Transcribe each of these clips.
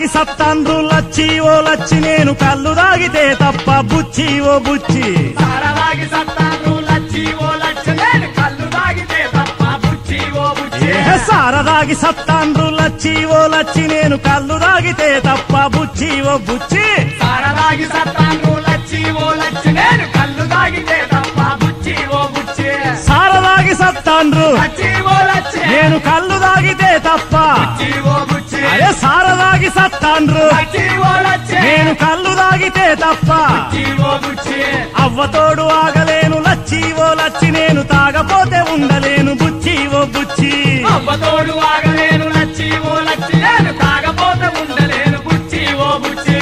సారదాగి సత్తాండ్రు లచ్చి ఓ లచ్చి నేను కళ్ళు దాగితే తప్ప బుచ్చి ఓ బుచ్చి సారదాగి సత్తాను లచ్చి ఓ లచ్చ నేను కళ్ళు తాగితే తప్ప బుచ్చి ఓ బుచ్చి ఏ సారదాగి సత్తాండ్రు లచ్చి ఓ లచ్చి నేను కళ్ళు దాగితే తప్ప బుచ్చి ఓ బుచ్చి సారదాగి సత్తాను లచ్చి ఓ లచ్చ నేను కళ్ళు తాగితే తప్ప బుచ్చి ఓ బుచ్చి సారదాగి సత్తాండ్రు లచ్చి ఓ లచ్చ నేను కళ్ళు దాగితే తప్ప బుచ్చి ఓ బుచ్చి అరే సారదాగి సత్తాండ్రు లచ్చి ఓ లచ్చ నేను కళ్ళు దాగితే తప్ప బుచ్చి ఓ బుచ్చి అవ్వతోడు ఆగలేను లచ్చి ఓ లచ్చి నేను తాగపోతే ఉండలేను బుచ్చి ఓ బుచ్చి అవ్వతోడు ఆగలేను లచ్చి ఓ లచ్చి నేను తాగపోతే ఉండలేను బుచ్చి ఓ బుచ్చి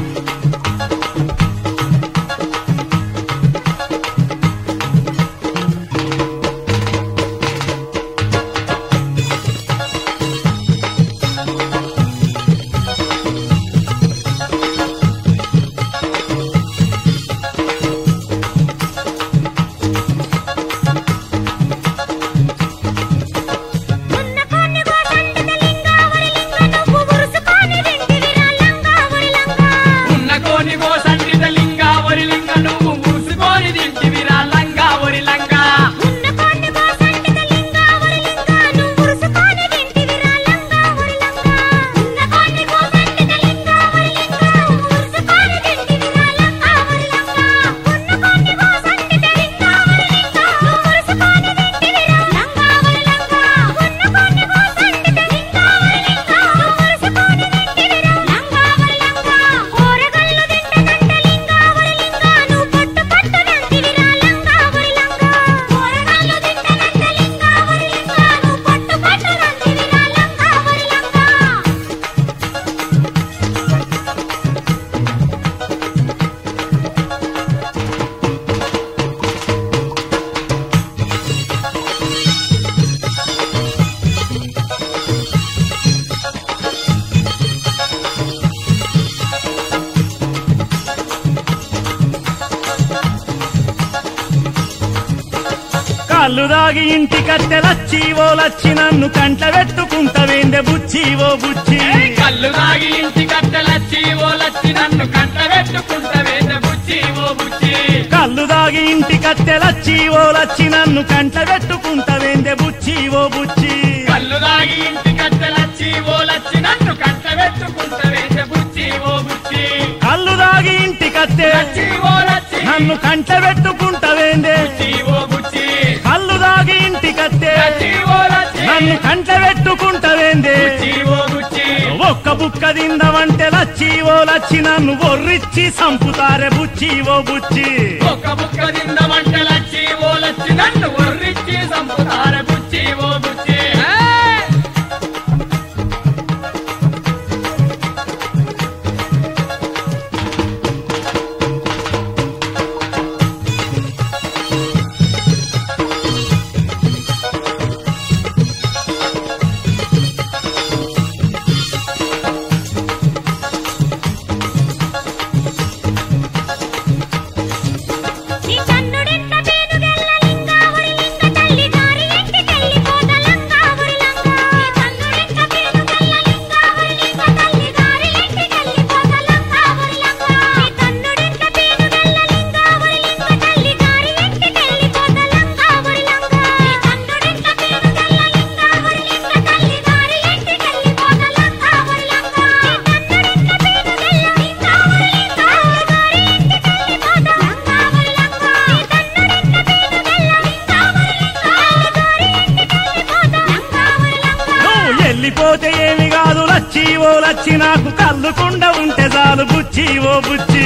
ఉన్న కొన్ని గోసంటిత లింగావరి లింగ నువ్వు ఉరుసుకొని తింటివిరా లంగావరి లంగా ఉన్న కోని గోసండిత లింగా వరి లింగ నువ్వు మూసుకొని తింటివిరా లంగా వరి లంగా ఉన్న కొన్ని గోసంటిత లింగావరి లింగ నువ్వు ఉరుసుకొని తింటివిరా లంగావరి లంగా ఉన్న కొన్ని గోసంటిత లింగావరి లింగ నువ్వు ఉరుసుకొని తింటివిరా లంగావరి లంగా ఉన్న కొన్ని గోసంటిత లింగావరి లింగ నువ్వు ఉరుసుకొని తింటివిరా లంగావరి లంగా ఉన్న కొన్ని గోసంటిత లింగావరి లింగ నువ్వు ఉరుసుకొని తింటివిరా లంగావరి లంగా కూరగల్లు తింటదంట లింగావరి లింగ నువ్వు పట్టు పట్టు నంటివిరా లంగావరి లంగా కూరగల్లు తింటదంట లింగావరి లింగ నువ్వు పట్టు పట్టు నంటివిరా లంగావరి లంగా కళ్ళు దాగి ఇంటి కట్టె లచ్చి ఓ లచ్చి నన్ను కంట పెట్టుకుంటవేందే బుచ్చి ఓ బుచ్చి కళ్ళు తాగి ఇంటి కట్టెలచ్చి ఓ లచ్చి నన్ను కంట పెట్టుకుంటవేంద బుచ్చి ఓ బుచ్చి కళ్ళు దాగి ఇంటి కట్టె లచ్చి ఓ లచ్చి నన్ను కంట పెట్టుకుంటవేందే బుచ్చి ఓ బుచ్చి కళ్ళు తాగి ఇంటి కట్టెలచ్చి ఓ లచ్చి నన్ను కంట పెట్టుకుంటవేంద బుచ్చి ఓ బుచ్చి కళ్ళు దాగి ఇంటి కట్టె లచ్చి ఓ లచ్చి నన్ను కంట పెట్టుకుంటవేందే బుచ్చి ఓ బుచ్చి కళ్ళు దాగి ఇంటి కట్టె లచ్చి ఓ లచ్చి నన్ను కంట పెట్టుకుంటవేందే బుచ్చి ఓ బుచ్చి ఒక్క బుక్క తిందవంటే లచ్చి ఓ లచ్చి నన్ను ఒర్రిచ్చి సంపుతారే బుచ్చి ఓ బుచ్చి ఒక్క బుక్క తిందమంట లచ్చి ఓ లచ్చి నన్ను ఒర్రిచ్చి సంపుతార బుచ్చి ఓ బుచ్చి ఏయ్! నీ కన్నుడెంత పేనుగెల్ల లింగావరి లింగ తల్లి గారి ఇంటికెళ్ళిపోత లంగావరి లంగా నీ కన్నుడెంత పేనుగెల్ల లింగావరి లింగ తల్లి గారి ఇంటికెళ్ళిపోత లంగావరి లంగా నీ కన్నుడెంత పేనుగెల్ల లింగావరి లింగ తల్లి గారి ఇంటికెళ్ళిపోత లంగావరి లంగా నీ కన్నుడెంత పేనుగెల్ల లింగావరి లింగ తల్లి గారి ఇంటికెళ్ళిపోత లంగావరి లంగా నీ కన్నుడెంత పేనుగెల్ల లింగావరి లింగ తల్లి గారి ఇంటికెళ్ళిపోత లంగావరి లంగా నీ కన్నుడెంత పేనుగెల్ల లింగావరి లింగ తల్లి గారి ఇంటికెళ్ళిపోత లంగావరి లంగా నువ్వు వెళ్ళిపోతే ఏమి కాదు లచ్చి ఓ లచ్చి నాకు కళ్ళుకుండా ఉంటే చాలు బుచ్చి ఓ బుచ్చి